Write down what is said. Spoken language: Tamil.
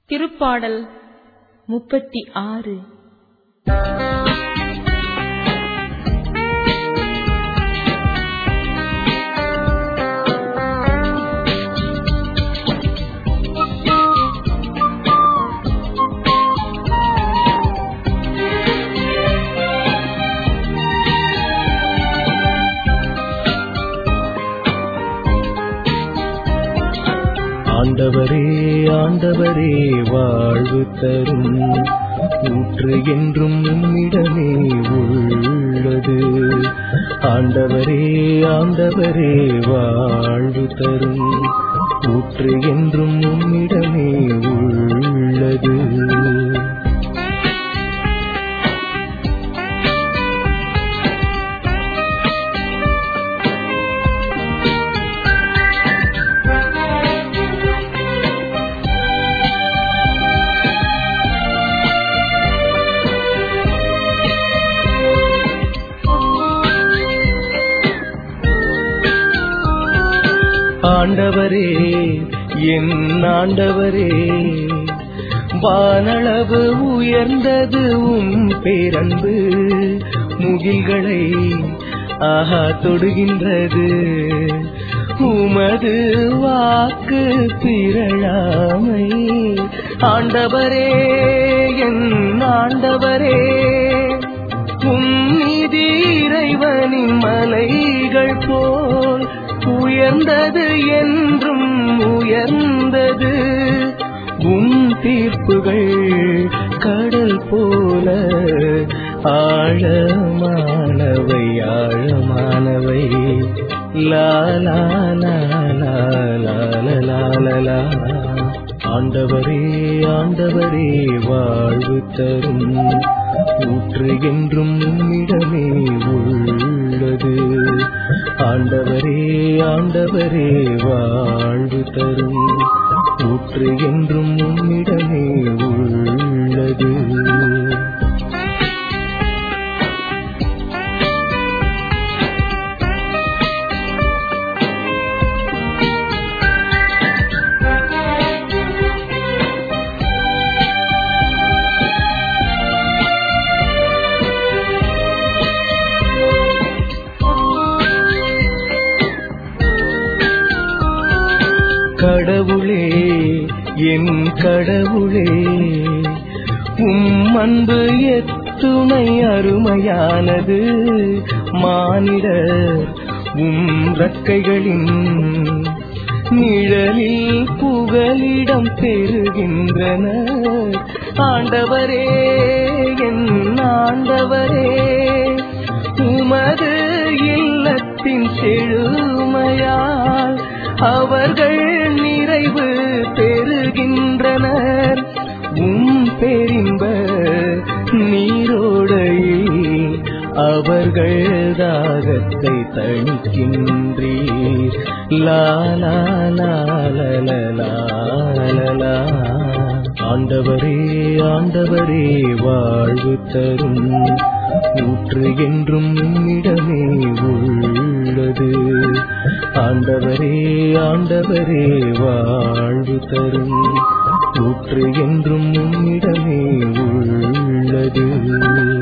திருப்பாடல் முப்பத்தி ஆறு ஆண்டவரே ஆண்டவரே வாழ்வு தரும் ஊற்று என்றும் உம்மிடமே உள்ளது ஆண்டவரே ஆண்டவரே வாழ்வு தரும் ஊற்று என்றும் உம்மிடமே உள்ளது ஆண்டவரே என் ஆண்டவரே வானளவு உயர்ந்தது உம் பேரன்பு முகில்களை ஆஹா தொடுகின்றது உமது வாக்கு பிறழாமை ஆண்டவரே என் ஆண்டவரே உன்னீதி இறைவனின் மலைகள் போல் உயர்ந்தது என்றும் உயர்ந்தது உன் தீர்ப்புகள் கடல் போல ஆழமானவை ஆழமானவை லா லா லா லா லா லா லா லா லா. ஆண்டவரே ஆண்டவரே வாழ்வு தரும் ஊற்று என்றும் உம்மிடமே உள்ளது ஆண்டவரே ஆண்டவரே வாழ்வு தரும் ஊற்று என்றும் உம்மிடமே உள்ளது கடவுளே என் கடவுளே உம் அன்பு எத்துணை அருமையானது மானிடர் உம் ரக்கைகளின் நிழலில் புகலிடம் பெறுகின்றனர் ஆண்டவரே என் ஆண்டவரே உமது இல்லத்தின் செழுமையால் அவர்கள் நிறைவு பெறுகின்றனர் உம் பெரின்ப நீரோடையில் அவர்கள் தாகத்தை தணிக்கின்றீர் லா லா லா லா லா லா லா லா. ஆண்டவரே ஆண்டவரே வாழ்வு தரும் ஊற்று என்றும் உம்மிடமே உள்ளது ஆண்டவரே ஆண்டவரே வாழ்வு தரும் ஊற்று என்றும் உம்மிடமே உள்ளது